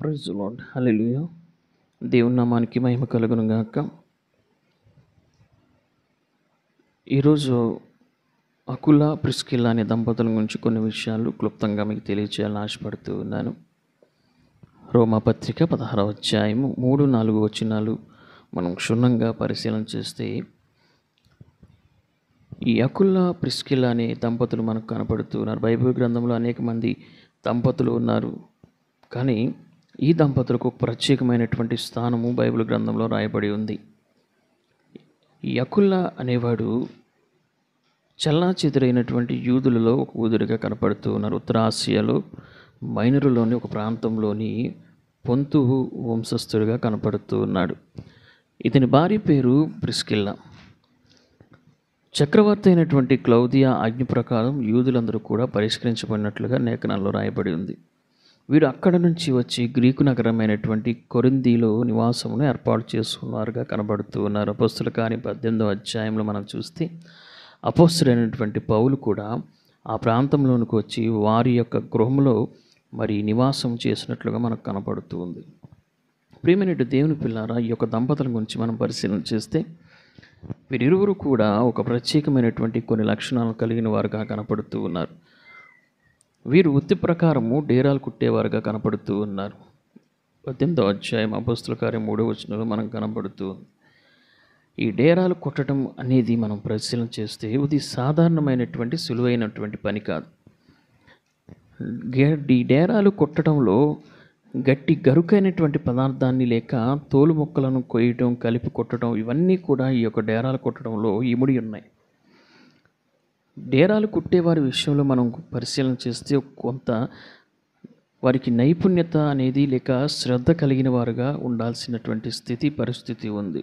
Praise lord హల్లెలూయా దేవుని నామానికి మహిమ కలుగును గాక ఈరోజు అకుల ప్రిస్కిల్లా అనే దంపతుల గురించి కొన్ని విషయాలు క్లుప్తంగా మీకు తెలియజేయాలని ఆశపడుతూ ఉన్నాను రోమాపత్రిక పదహారవ అధ్యాయము మూడు నాలుగు వచనాలు మనం క్షుణ్ణంగా పరిశీలన చేస్తే ఈ అకుల్లా ప్రిస్కిల్లా అనే దంపతులు మనకు కనపడుతూ ఉన్నారు బైబిల్ గ్రంథంలో అనేక మంది దంపతులు ఉన్నారు కానీ ఈ దంపతులకు ఒక ప్రత్యేకమైనటువంటి స్థానము బైబిల్ గ్రంథంలో రాయబడి ఉంది ఈ అకుల్లా అనేవాడు చల్లా చెదురైనటువంటి యూదులలో ఒక ఊదుడిగా కనపడుతూ ఉన్నారు ఉత్తర ఆసియాలో మైనరులోని ఒక ప్రాంతంలోని పొంతు వంశస్థుడిగా కనపడుతూ ఉన్నాడు ఇతని భార్య పేరు ప్రిస్కిల్లా చక్రవర్తి అయినటువంటి క్లౌదియా ఆజ్ఞ ప్రకారం యూదులందరూ కూడా పరిష్కరించబడినట్లుగా లేఖనాల్లో రాయబడి ఉంది వీరు అక్కడ నుంచి వచ్చి గ్రీకు నగరమైనటువంటి కొరిందీలో నివాసమును ఏర్పాటు చేసుకున్నారుగా కనబడుతూ ఉన్నారు అపోస్తుల కాని పద్దెనిమిదవ అధ్యాయంలో మనం చూస్తే అపోస్తులైనటువంటి పౌలు కూడా ఆ ప్రాంతంలోనికి వచ్చి వారి యొక్క గృహంలో మరి నివాసం చేసినట్లుగా మనకు కనపడుతూ ఉంది ప్రియమైనటువంటి దేవుని పిల్లారా ఈ యొక్క దంపతుల గురించి మనం పరిశీలన చేస్తే వీరిరువురు కూడా ఒక ప్రత్యేకమైనటువంటి కొన్ని లక్షణాలు కలిగిన వారుగా కనపడుతూ ఉన్నారు వీరు వృత్తి ప్రకారము డేరాలు కుట్టేవారుగా కనపడుతూ ఉన్నారు పద్దెనిమిదో అధ్యాయం అపస్తుల కార్యం మూడో వచనంలో మనం కనపడుతూ ఉంది. ఈ డేరాలు కుట్టడం అనేది మనం పరిశీలన చేస్తే ఇది సాధారణమైనటువంటి సులువైనటువంటి పని కాదు గే- ఈ డేరాలు కుట్టడంలో గట్టి గరుకైనటువంటి పదార్థాన్ని లేక తోలు మొక్కలను కొయ్యటం కలిపి కొట్టడం ఇవన్నీ కూడా ఈ యొక్క డేరాలు కుట్టడంలో ఇముడి ఉన్నాయి డేరాలు కుట్టేవారి విషయంలో మనం పరిశీలన చేస్తే కొంత వారికి నైపుణ్యత అనేది లేక శ్రద్ధ కలిగిన వారుగా ఉండాల్సినటువంటి స్థితి పరిస్థితి ఉంది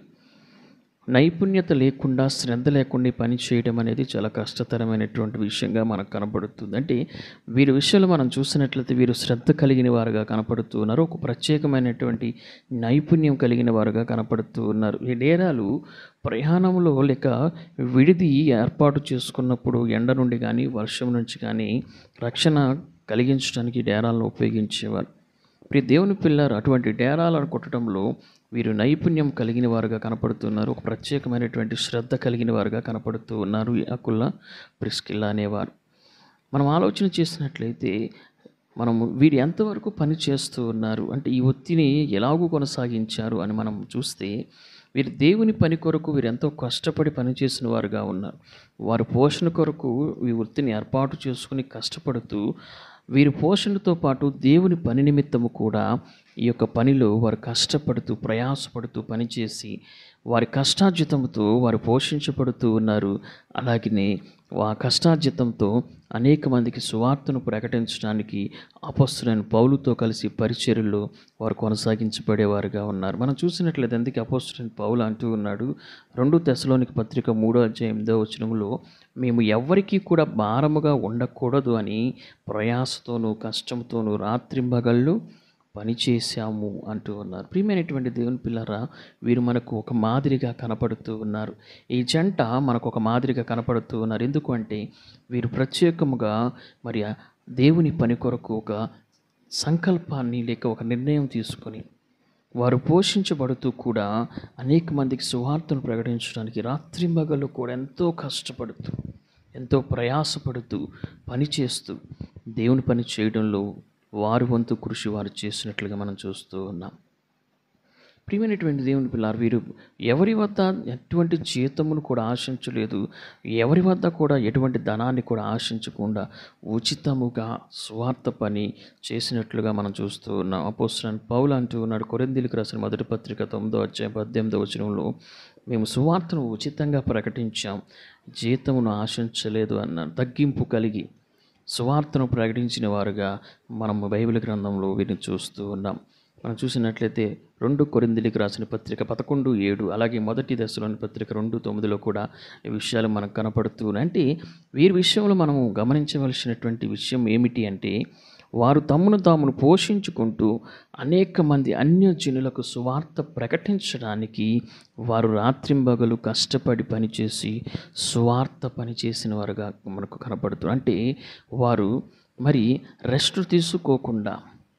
నైపుణ్యత లేకుండా శ్రద్ధ లేకుండా ఈ పని చేయడం అనేది చాలా కష్టతరమైనటువంటి విషయంగా మనకు కనపడుతుంది అంటే వీరి విషయంలో మనం చూసినట్లయితే వీరు శ్రద్ధ కలిగిన వారుగా కనపడుతూ ఉన్నారు ఒక ప్రత్యేకమైనటువంటి నైపుణ్యం కలిగిన వారుగా కనపడుతూ ఉన్నారు ఈ డేరాలు ప్రయాణంలో లేక విడిది ఏర్పాటు చేసుకున్నప్పుడు ఎండ నుండి కానీ వర్షం నుంచి కానీ రక్షణ కలిగించడానికి డేరాలను ఉపయోగించేవారు ప్రియ దేవుని పిల్లలు అటువంటి డేరాలను కొట్టడంలో వీరు నైపుణ్యం కలిగిన వారుగా కనపడుతున్నారు ఒక ప్రత్యేకమైనటువంటి శ్రద్ధ కలిగిన వారుగా కనపడుతూ ఉన్నారు ఈ అకుల్లా ప్రిస్కిల్లా అనేవారు మనం ఆలోచన చేసినట్లయితే మనము వీరు ఎంతవరకు పని చేస్తూ ఉన్నారు అంటే ఈ ఒత్తిని ఎలాగూ కొనసాగించారు అని మనం చూస్తే వీరు దేవుని పని కొరకు వీరు ఎంతో కష్టపడి పనిచేసిన వారుగా ఉన్నారు వారు పోషణ కొరకు ఈ వృత్తిని ఏర్పాటు చేసుకుని కష్టపడుతూ వీరి పోషణతో పాటు దేవుని పని నిమిత్తము కూడా ఈ యొక్క పనిలో వారు కష్టపడుతూ ప్రయాసపడుతూ పనిచేసి వారి కష్టార్జితంతో వారు పోషించబడుతూ ఉన్నారు అలాగనే ఆ కష్టార్జితంతో అనేక మందికి సువార్తను ప్రకటించడానికి అపస్తులైన పౌలుతో కలిసి పరిచర్యలు వారు కొనసాగించబడేవారుగా ఉన్నారు మనం చూసినట్లయితే అందుకే అపస్తులైన పౌలు అంటూ ఉన్నాడు రెండు దశలోనికి పత్రిక మూడో అధ్యాయం ఎనిమిదో వచనంలో మేము ఎవ్వరికీ కూడా భారముగా ఉండకూడదు అని ప్రయాసతోనూ కష్టంతోనూ రాత్రింబగళ్ళు పనిచేశాము అంటూ ఉన్నారు ప్రియమైనటువంటి దేవుని పిల్లరా వీరు మనకు ఒక మాదిరిగా కనపడుతూ ఉన్నారు ఈ జంట మనకు ఒక మాదిరిగా కనపడుతూ ఉన్నారు ఎందుకంటే వీరు ప్రత్యేకముగా మరి ఆ దేవుని పని కొరకు ఒక సంకల్పాన్ని లేక ఒక నిర్ణయం తీసుకొని వారు పోషించబడుతూ కూడా అనేక మందికి సువార్తను ప్రకటించడానికి రాత్రింబగళ్ళు కూడా ఎంతో కష్టపడుతూ ఎంతో ప్రయాసపడుతూ పనిచేస్తూ దేవుని పని చేయడంలో వారి వంతు కృషి వారు చేసినట్లుగా మనం చూస్తూ ఉన్నాం ప్రియమైనటువంటి దేవుని పిల్లలు వీరు ఎవరి వద్ద ఎటువంటి జీతమును కూడా ఆశించలేదు ఎవరి వద్ద కూడా ఎటువంటి ధనాన్ని కూడా ఆశించకుండా ఉచితముగా స్వార్థ పని చేసినట్లుగా మనం చూస్తూ ఉన్నాం అపోస్తులైన పౌలు అంటూ ఉన్నాడు కొరిందీలకు రాసిన మొదటి పత్రిక తొమ్మిదో అధ్యాయం పద్దెనిమిదో వచనంలో మేము సువార్తను ఉచితంగా ప్రకటించాం జీతమును ఆశించలేదు అన్నాడు తగ్గింపు కలిగి సువార్తను ప్రకటించిన వారుగా మనము బైబిల్ గ్రంథంలో వీరిని చూస్తూ ఉన్నాం మనం చూసినట్లయితే రెండు కొరిందిలికి రాసిన పత్రిక పదకొండు ఏడు అలాగే మొదటి దశలోని పత్రిక రెండు తొమ్మిదిలో కూడా ఈ విషయాలు మనకు కనపడుతూ ఉన్నాయి. అంటే వీరి విషయంలో మనము గమనించవలసినటువంటి విషయం ఏమిటి అంటే వారు తమను తామును పోషించుకుంటూ అనేక మంది అన్యజనులకు సువార్త ప్రకటించడానికి వారు రాత్రింబగలు కష్టపడి పనిచేసి సువార్త పని చేసిన వారుగా మనకు కనపడుతుంది అంటే వారు మరి రెస్ట్ తీసుకోకుండా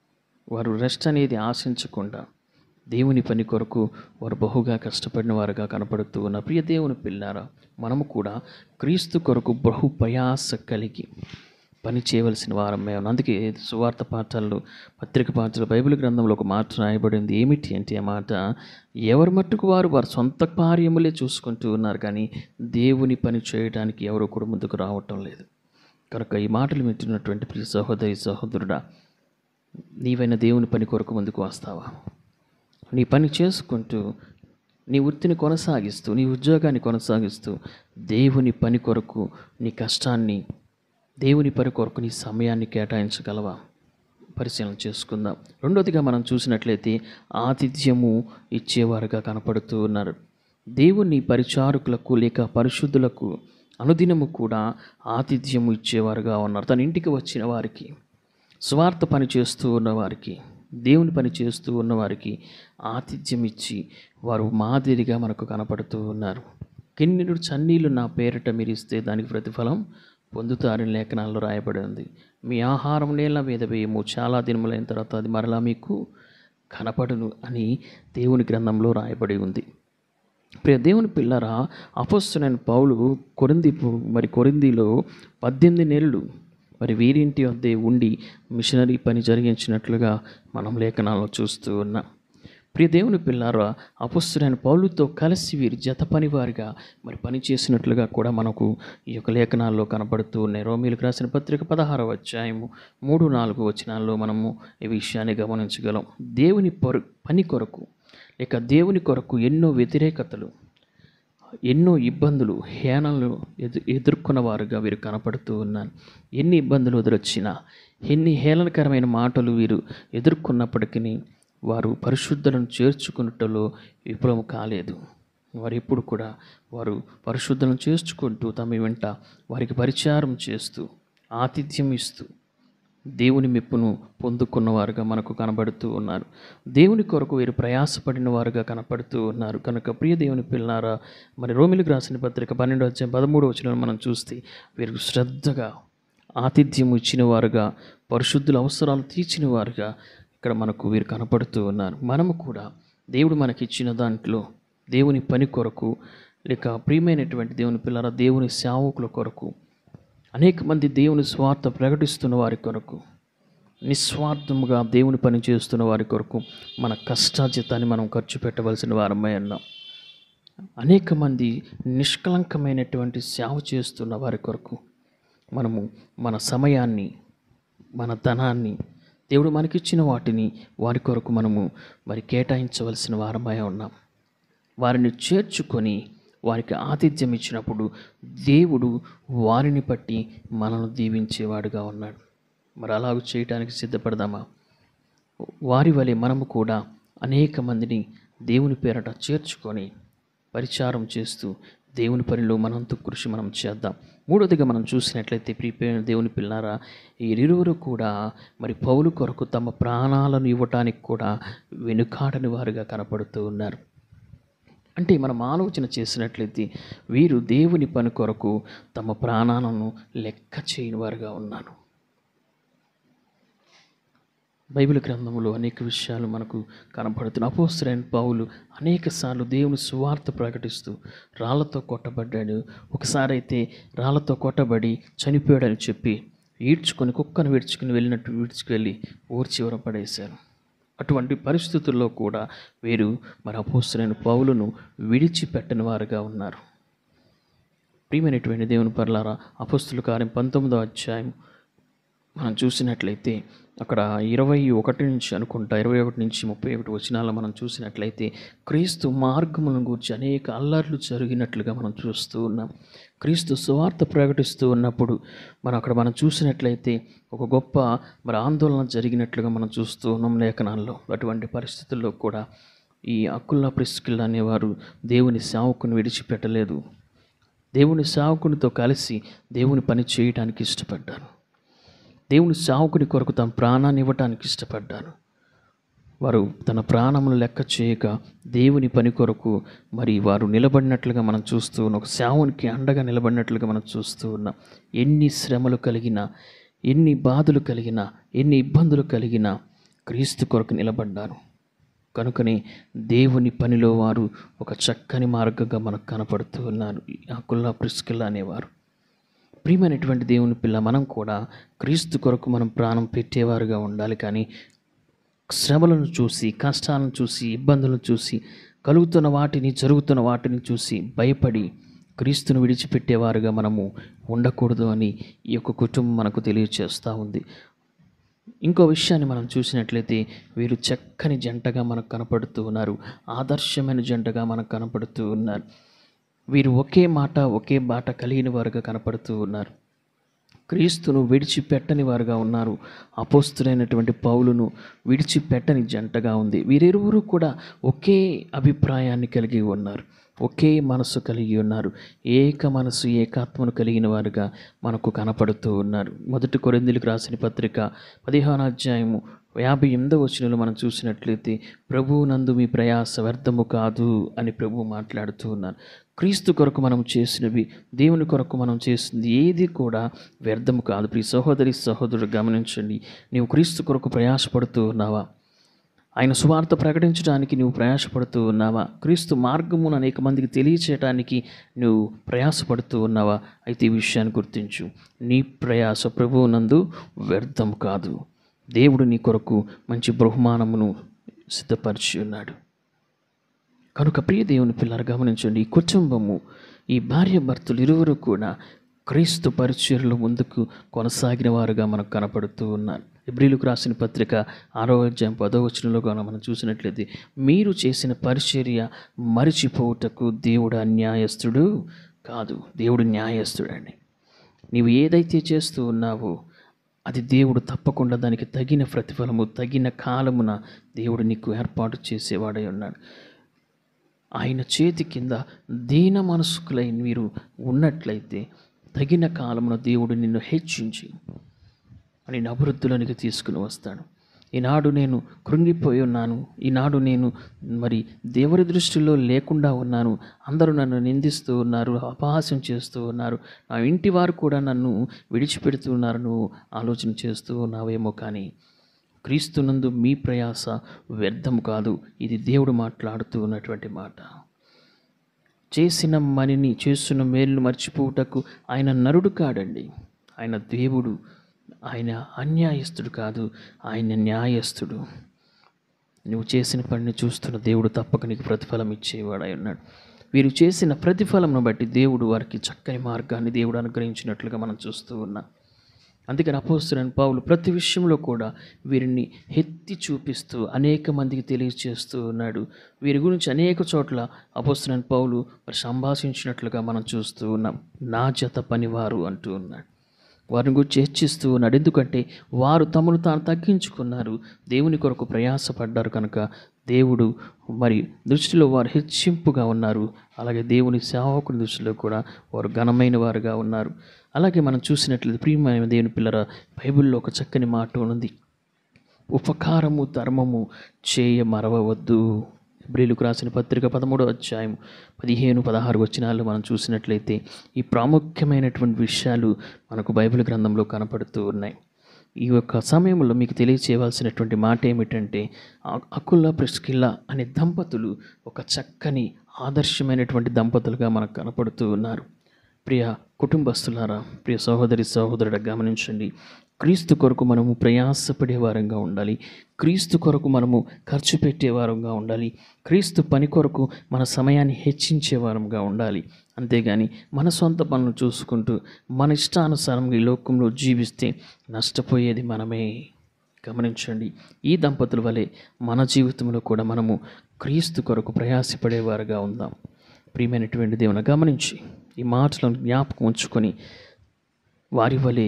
వారు రెస్ట్ అనేది ఆశించకుండా దేవుని పని కొరకు వారు బహుగా కష్టపడిన వారుగా కనపడుతూ ఉన్న ప్రియ దేవుని పిల్లారా మనము కూడా క్రీస్తు కొరకు బహు ప్రయాస కలిగి పని చేయవలసిన వారమే ఉన్నాం అందుకే సువార్త పాఠాలు పత్రిక పాఠాలు బైబిల్ గ్రంథంలో ఒక మాట రాయబడింది ఏమిటి అంటే ఆ మాట ఎవరి మట్టుకు వారు వారి సొంత కార్యములే చూసుకుంటూ ఉన్నారు కానీ దేవుని పని చేయడానికి ఎవరు కూడా ముందుకు రావటం లేదు కనుక ఈ మాటలు వింటున్నటువంటి ప్రియ సహోదరి సహోదరుడా నీవైన దేవుని పని కొరకు ముందుకు వస్తావా నీ పని చేసుకుంటూ నీ వృత్తిని కొనసాగిస్తూ నీ ఉద్యోగాన్ని కొనసాగిస్తూ దేవుని పని కొరకు నీ కష్టాన్ని దేవుని పని కొరకు నీ సమయాన్ని కేటాయించగలవా పరిశీలన చేసుకుందాం రెండోదిగా మనం చూసినట్లయితే ఆతిథ్యము ఇచ్చేవారుగా కనపడుతూ ఉన్నారు దేవుని పరిచారకులకు లేక పరిశుద్ధులకు అనుదినము కూడా ఆతిథ్యము ఇచ్చేవారుగా ఉన్నారు తన ఇంటికి వచ్చిన వారికి స్వార్థ పని చేస్తూ ఉన్నవారికి దేవుని పని చేస్తూ ఉన్నవారికి ఆతిథ్యం ఇచ్చి వారు మాదిరిగా మనకు కనపడుతూ ఉన్నారు కిన్నెడు చన్నీళ్ళు నా పేరిట మీరు ఇస్తే దానికి ప్రతిఫలం పొందుతారని లేఖనాల్లో రాయబడి ఉంది మీ ఆహారం నేల మీద వేయము చాలా దినములైన తర్వాత అది మరలా మీకు కనపడును అని దేవుని గ్రంథంలో రాయబడి ఉంది ప్రియ దేవుని పిల్లరా అపస్తునైన పౌలు కొరింది మరి కొరిందిలో పద్దెనిమిది నెలలు మరి వీరింటి వద్దే ఉండి మిషనరీ పని జరిగించినట్లుగా మనం లేఖనాల్లో చూస్తూ ఉన్నాం ప్రియ దేవుని పిల్లారా అపస్తుడైన పౌలుతో కలిసి వీరి జత పనివారిగా మరి పని చేసినట్లుగా కూడా మనకు ఈ యొక్క లేఖనాల్లో కనబడుతూ ఉన్నాయి రోమిలకు రాసిన పత్రిక పదహారవ అధ్యాయము మూడు నాలుగు వచనాల్లో మనము ఈ విషయాన్ని గమనించగలం దేవుని పరు పని కొరకు లేక దేవుని కొరకు ఎన్నో వ్యతిరేకతలు ఎన్నో ఇబ్బందులు హేళనలు ఎదు ఎదుర్కొన్న వారుగా వీరు కనపడుతూ ఉన్నారు ఎన్ని ఇబ్బందులు ఎదురొచ్చినా ఎన్ని హేళనకరమైన మాటలు వీరు ఎదుర్కొన్నప్పటికీ వారు పరిశుద్ధులను చేర్చుకున్నట్టులో విఫలం కాలేదు వారు ఎప్పుడు కూడా వారు పరిశుద్ధులను చేర్చుకుంటూ తమ వెంట వారికి పరిచారం చేస్తూ ఆతిథ్యం ఇస్తూ దేవుని మెప్పును పొందుకున్నవారుగా మనకు కనబడుతూ ఉన్నారు దేవుని కొరకు వీరు ప్రయాసపడిన వారుగా కనపడుతూ ఉన్నారు కనుక ప్రియ దేవుని పిల్లారా మరి రోమిలకు రాసిన పత్రిక పన్నెండు వచ్చే పదమూడు వచ్చిన మనం చూస్తే వీరు శ్రద్ధగా ఆతిథ్యం ఇచ్చిన వారుగా పరిశుద్ధుల అవసరాలు తీర్చిన వారుగా ఇక్కడ మనకు వీరు కనపడుతూ ఉన్నారు మనము కూడా దేవుడు మనకిచ్చిన దాంట్లో దేవుని పని కొరకు లేక ప్రియమైనటువంటి దేవుని పిల్లల దేవుని సేవకుల కొరకు అనేక మంది దేవుని స్వార్థ ప్రకటిస్తున్న వారి కొరకు నిస్వార్థముగా దేవుని పని చేస్తున్న వారి కొరకు మన కష్టాజితాన్ని మనం ఖర్చు పెట్టవలసిన వారమై ఉన్నాం అనేక మంది నిష్కలంకమైనటువంటి సేవ చేస్తున్న వారి కొరకు మనము మన సమయాన్ని మన ధనాన్ని దేవుడు మనకిచ్చిన వాటిని వారి కొరకు మనము మరి కేటాయించవలసిన వారమై ఉన్నాం వారిని చేర్చుకొని వారికి ఆతిథ్యం ఇచ్చినప్పుడు దేవుడు వారిని బట్టి మనల్ని దీవించేవాడుగా ఉన్నాడు మరి అలాగ చేయడానికి సిద్ధపడదామా వారి వలె మనము కూడా అనేక మందిని దేవుని పేరట చేర్చుకొని పరిచారం చేస్తూ దేవుని పనిలో మనంతో కృషి మనం చేద్దాం మూడోదిగా మనం చూసినట్లయితే ప్రిపేర్ దేవుని పిల్లారా వీరిరువురు కూడా మరి పౌలు కొరకు తమ ప్రాణాలను ఇవ్వటానికి కూడా వెనుకాడని వారుగా కనపడుతూ ఉన్నారు అంటే మనం ఆలోచన చేసినట్లయితే వీరు దేవుని పని కొరకు తమ ప్రాణాలను లెక్క చేయని వారుగా ఉన్నారు బైబిల్ గ్రంథంలో అనేక విషయాలు మనకు కనపడుతున్న అపోస్తులైన పౌలు అనేక సార్లు దేవుని సువార్త ప్రకటిస్తూ రాళ్లతో కొట్టబడ్డాడు ఒకసారి అయితే రాళ్లతో కొట్టబడి చనిపోయాడని చెప్పి ఈడ్చుకొని కుక్కను విడుచుకుని వెళ్ళినట్టు విడుచుకెళ్ళి ఊరి చివర పడేశారు అటువంటి పరిస్థితుల్లో కూడా వీరు మరి అపోస్తులైన పౌలును విడిచిపెట్టని వారుగా ఉన్నారు ప్రియమైనటువంటి దేవుని పర్లారా అపోస్తుల కార్యం పంతొమ్మిదో అధ్యాయం మనం చూసినట్లయితే అక్కడ ఇరవై ఒకటి నుంచి అనుకుంటా ఇరవై ఒకటి నుంచి ముప్పై ఒకటి వచనాల్లో మనం చూసినట్లయితే క్రీస్తు మార్గములను గురించి అనేక అల్లర్లు జరిగినట్లుగా మనం చూస్తూ ఉన్నాం క్రీస్తు సువార్త ప్రకటిస్తూ ఉన్నప్పుడు మనం అక్కడ మనం చూసినట్లయితే ఒక గొప్ప మరి ఆందోళన జరిగినట్లుగా మనం చూస్తూ ఉన్నాం లేఖనాల్లో అటువంటి పరిస్థితుల్లో కూడా ఈ అక్కుల్లా ప్రిస్కిల్ అనేవారు దేవుని సేవకుని విడిచిపెట్టలేదు దేవుని సేవకునితో కలిసి దేవుని పని చేయడానికి ఇష్టపడ్డారు దేవుని సావుకుని కొరకు తన ప్రాణాన్ని ఇవ్వటానికి ఇష్టపడ్డారు వారు తన ప్రాణమును లెక్క చేయక దేవుని పని కొరకు మరి వారు నిలబడినట్లుగా మనం చూస్తూ ఉన్నాం ఒక సేవనికి అండగా నిలబడినట్లుగా మనం చూస్తూ ఉన్నాం ఎన్ని శ్రమలు కలిగినా ఎన్ని బాధలు కలిగినా ఎన్ని ఇబ్బందులు కలిగినా క్రీస్తు కొరకు నిలబడ్డారు కనుకనే దేవుని పనిలో వారు ఒక చక్కని మార్గంగా మనకు కనపడుతూ ఉన్నారు అకుల్లా ప్రిస్కిల్లా అనేవారు ప్రియమైనటువంటి దేవుని పిల్ల మనం కూడా క్రీస్తు కొరకు మనం ప్రాణం పెట్టేవారుగా ఉండాలి కానీ శ్రమలను చూసి కష్టాలను చూసి ఇబ్బందులను చూసి కలుగుతున్న వాటిని జరుగుతున్న వాటిని చూసి భయపడి క్రీస్తును విడిచిపెట్టేవారుగా మనము ఉండకూడదు అని ఈ యొక్క కుటుంబం మనకు తెలియచేస్తూ ఉంది ఇంకో విషయాన్ని మనం చూసినట్లయితే వీరు చక్కని జంటగా మనకు కనపడుతూ ఉన్నారు ఆదర్శమైన జంటగా మనకు కనపడుతూ ఉన్నారు వీరు ఒకే మాట ఒకే బాట కలిగిన వారుగా కనపడుతూ ఉన్నారు క్రీస్తును విడిచిపెట్టని వారుగా ఉన్నారు అపోస్తులైనటువంటి పౌలును విడిచిపెట్టని జంటగా ఉంది వీరిరువురు కూడా ఒకే అభిప్రాయాన్ని కలిగి ఉన్నారు ఒకే మనసు కలిగి ఉన్నారు ఏక మనసు ఏకాత్మను కలిగిన వారుగా మనకు కనపడుతూ ఉన్నారు మొదటి కొరిందులకు రాసిన పత్రిక పదిహాను అధ్యాయము యాభై ఎనిమిదవ వచనంలో మనం చూసినట్లయితే ప్రభువు నందు మీ ప్రయాస వ్యర్థము కాదు అని ప్రభు మాట్లాడుతూ ఉన్నారు క్రీస్తు కొరకు మనం చేసినవి దేవుని కొరకు మనం చేసింది ఏది కూడా వ్యర్థము కాదు ప్రియ సహోదరి సహోదరుడు గమనించండి నీవు క్రీస్తు కొరకు ప్రయాసపడుతూ ఉన్నావా ఆయన సువార్త ప్రకటించడానికి నువ్వు ప్రయాసపడుతూ ఉన్నావా క్రీస్తు మార్గమును అనేక మందికి తెలియచేయడానికి నువ్వు ప్రయాసపడుతూ ఉన్నావా అయితే ఈ విషయాన్ని గుర్తించు నీ ప్రయాస ప్రభువు నందు వ్యర్థం కాదు దేవుడు నీ కొరకు మంచి బహుమానమును సిద్ధపరిచి ఉన్నాడు కనుక ప్రియ దేవుని పిల్లలు గమనించండి ఈ కుటుంబము ఈ భార్య భర్తలు ఇరువురు కూడా క్రీస్తు పరిచర్లు ముందుకు కొనసాగిన వారుగా మనకు కనపడుతూ ఉన్నారు ఇబ్రిలకు రాసిన పత్రిక ఆరో అధ్యాయం పదో వచనంలో కూడా మనం చూసినట్లయితే మీరు చేసిన పరిచర్య మరిచిపోవుటకు దేవుడు అన్యాయస్తుడు కాదు దేవుడు న్యాయస్తుడండి నీవు ఏదైతే చేస్తూ ఉన్నావో అది దేవుడు తప్పకుండా దానికి తగిన ప్రతిఫలము తగిన కాలమున దేవుడు నీకు ఏర్పాటు చేసేవాడై ఉన్నాడు ఆయన చేతి కింద దీన మనసుకులై మీరు ఉన్నట్లయితే తగిన కాలమున దేవుడు నిన్ను హెచ్చించి నేను అభివృద్ధిలోనికి తీసుకుని వస్తాడు ఈనాడు నేను కృంగిపోయి ఉన్నాను ఈనాడు నేను మరి దేవుడి దృష్టిలో లేకుండా ఉన్నాను అందరూ నన్ను నిందిస్తూ ఉన్నారు అపహాస్యం చేస్తూ ఉన్నారు నా ఇంటి వారు కూడా నన్ను విడిచిపెడుతూ ఉన్నారు నువ్వు ఆలోచన చేస్తూ ఉన్నావేమో కానీ క్రీస్తునందు మీ ప్రయాస వ్యర్థం కాదు ఇది దేవుడు మాట్లాడుతూ ఉన్నటువంటి మాట చేసిన మనిని చేస్తున్న మేలును మర్చిపోవుటకు ఆయన నరుడు కాడండి ఆయన దేవుడు ఆయన అన్యాయస్తుడు కాదు ఆయన న్యాయస్తుడు నువ్వు చేసిన పనిని చూస్తున్న దేవుడు తప్పక నీకు ప్రతిఫలం ఇచ్చేవాడై ఉన్నాడు వీరు చేసిన ప్రతిఫలంను బట్టి దేవుడు వారికి చక్కని మార్గాన్ని దేవుడు అనుగ్రహించినట్లుగా మనం చూస్తూ ఉన్నాం అందుకని అపోస్తులైన పౌలు ప్రతి విషయంలో కూడా వీరిని ఎత్తి చూపిస్తూ అనేక మందికి తెలియజేస్తూ ఉన్నాడు వీరి గురించి అనేక చోట్ల అపోస్తులైన పౌలు మరి సంభాషించినట్లుగా మనం చూస్తూ ఉన్నాం నా జత పనివారు అంటూ ఉన్నాడు వారిని గురించి హెచ్చిస్తూ ఉన్నాడు ఎందుకంటే వారు తమను తాను తగ్గించుకున్నారు దేవుని కొరకు ప్రయాసపడ్డారు కనుక దేవుడు మరి దృష్టిలో వారు హెచ్చింపుగా ఉన్నారు అలాగే దేవుని సేవకుని దృష్టిలో కూడా వారు ఘనమైన వారుగా ఉన్నారు అలాగే మనం చూసినట్లయితే ప్రియమైన దేవుని పిల్లర బైబిల్లో ఒక చక్కని మాట ఉన్నది ఉపకారము ధర్మము చేయ మరవవద్దు బ్రిలుకు రాసిన పత్రిక పదమూడో అధ్యాయం పదిహేను పదహారు వచనాలు మనం చూసినట్లయితే ఈ ప్రాముఖ్యమైనటువంటి విషయాలు మనకు బైబిల్ గ్రంథంలో కనపడుతూ ఉన్నాయి ఈ యొక్క సమయంలో మీకు తెలియచేయవలసినటువంటి మాట ఏమిటంటే అ- అకుల్లా ప్రిస్కిల్లా అనే దంపతులు ఒక చక్కని ఆదర్శమైనటువంటి దంపతులుగా మనకు కనపడుతూ ఉన్నారు ప్రియ కుటుంబస్తులారా ప్రియ సహోదరి సహోదరుడు గమనించండి క్రీస్తు కొరకు మనము ప్రయాసపడే వారంగా ఉండాలి క్రీస్తు కొరకు మనము ఖర్చు పెట్టే వారంగా ఉండాలి క్రీస్తు పని కొరకు మన సమయాన్ని హెచ్చించే వారంగా ఉండాలి అంతేగాని మన సొంత పనులు చూసుకుంటూ మన ఇష్టానుసారంగా ఈ లోకంలో జీవిస్తే నష్టపోయేది మనమే గమనించండి ఈ దంపతుల వలె మన జీవితంలో కూడా మనము క్రీస్తు కొరకు ప్రయాసపడేవారుగా ఉందాం ప్రియమైనటువంటి దేవుని గమనించి ఈ మాటలను జ్ఞాపకం ఉంచుకొని వారి వలె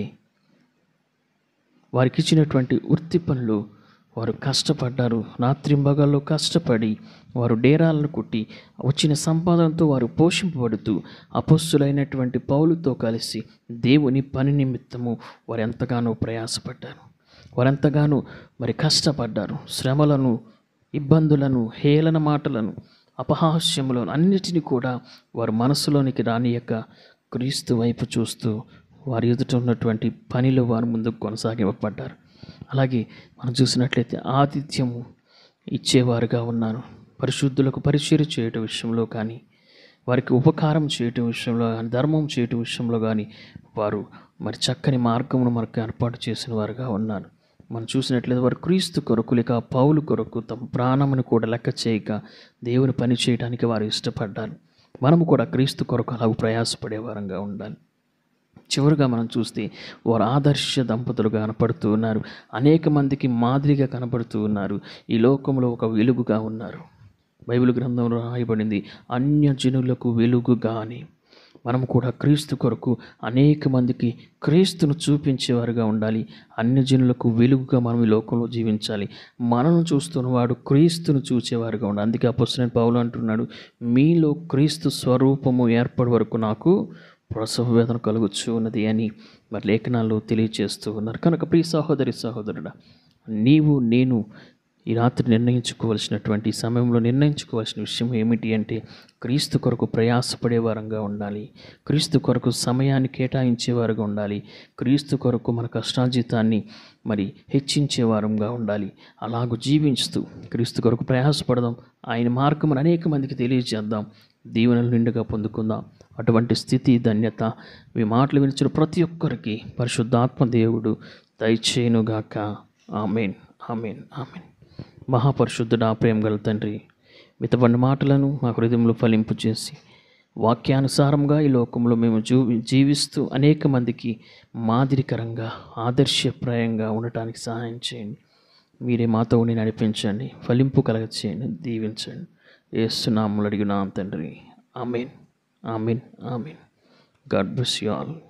వారికి ఇచ్చినటువంటి వృత్తి పనులు వారు కష్టపడ్డారు రాత్రింబగల్లో కష్టపడి వారు డేరాలను కుట్టి వచ్చిన సంపాదనతో వారు పోషింపబడుతూ అపస్సులైనటువంటి పౌలుతో కలిసి దేవుని పని నిమిత్తము వారు ఎంతగానో ప్రయాసపడ్డారు వారెంతగానో మరి కష్టపడ్డారు శ్రమలను ఇబ్బందులను హేళన మాటలను అపహాస్యములను అన్నిటినీ కూడా వారు మనసులోనికి రానియక క్రీస్తు వైపు చూస్తూ వారి ఎదుట ఉన్నటువంటి పనిలో వారు ముందుకు కొనసాగింపబడ్డారు అలాగే మనం చూసినట్లయితే ఆతిథ్యము ఇచ్చేవారుగా ఉన్నారు పరిశుద్ధులకు పరిచయం చేయటం విషయంలో కానీ వారికి ఉపకారం చేయటం విషయంలో కానీ ధర్మం చేయటం విషయంలో కానీ వారు మరి చక్కని మార్గమును మనకు ఏర్పాటు చేసిన వారుగా ఉన్నారు మనం చూసినట్లయితే వారు క్రీస్తు కొరకు లేక పౌలు కొరకు తమ ప్రాణమును కూడా లెక్క చేయక దేవుని పని చేయడానికి వారు ఇష్టపడ్డారు మనము కూడా క్రీస్తు కొరకు అలాగ ప్రయాసపడే వారంగా ఉండాలి చివరిగా మనం చూస్తే వారు ఆదర్శ దంపతులుగా కనపడుతూ ఉన్నారు అనేక మందికి మాదిరిగా కనపడుతూ ఉన్నారు ఈ లోకంలో ఒక వెలుగుగా ఉన్నారు బైబిల్ గ్రంథంలో రాయబడింది అన్యజనులకు వెలుగుగా అని మనం కూడా క్రీస్తు కొరకు అనేక మందికి క్రీస్తును చూపించేవారుగా ఉండాలి అన్యజనులకు వెలుగుగా మనం ఈ లోకంలో జీవించాలి మనల్ని చూస్తున్నవాడు క్రీస్తును చూచేవారుగా ఉండాలి అందుకే అపొస్తలైన పౌలు అంటున్నాడు మీలో క్రీస్తు స్వరూపము ఏర్పడి వరకు నాకు ప్రసవ వేదన కలుగుచ్చు ఉన్నది అని మరి లేఖనాల్లో తెలియజేస్తూ ఉన్నారు కనుక ప్రియ సహోదరి సహోదరుడా నీవు నేను ఈ రాత్రి నిర్ణయించుకోవాల్సినటువంటి ఈ సమయంలో నిర్ణయించుకోవాల్సిన విషయం ఏమిటి అంటే క్రీస్తు కొరకు ప్రయాసపడే వారంగా ఉండాలి క్రీస్తు కొరకు సమయాన్ని కేటాయించేవారుగా ఉండాలి క్రీస్తు కొరకు మన కష్టార్జితాన్ని మరి హెచ్చించే వారంగా ఉండాలి అలాగూ జీవించుతూ క్రీస్తు కొరకు ప్రయాసపడదాం ఆయన మార్గం అనేక మందికి తెలియజేద్దాం దీవెనలు నిండుగా పొందుకుందాం అటువంటి స్థితి ధన్యత మీ మాటలు వినిచిన ప్రతి ఒక్కరికి పరిశుద్ధాత్మ దేవుడు దయచేయునుగాక ఆమెన్ ఆమెన్ ఆమెన్ మహాపరిశుద్ధుడా ప్రేమ గల తండ్రి మితపడిన మాటలను మా హృదయంలో ఫలింపు చేసి వాక్యానుసారంగా ఈ లోకంలో మేము జూ జీవిస్తూ అనేక మందికి మాదిరికరంగా ఆదర్శప్రాయంగా ఉండటానికి సహాయం చేయండి మీరే మాతో ఉండి నడిపించండి ఫలింపు కలగ చేయండి దీవించండి ఏస్తున్నాములు అడిగినాం తండ్రి amen amen amen God bless you all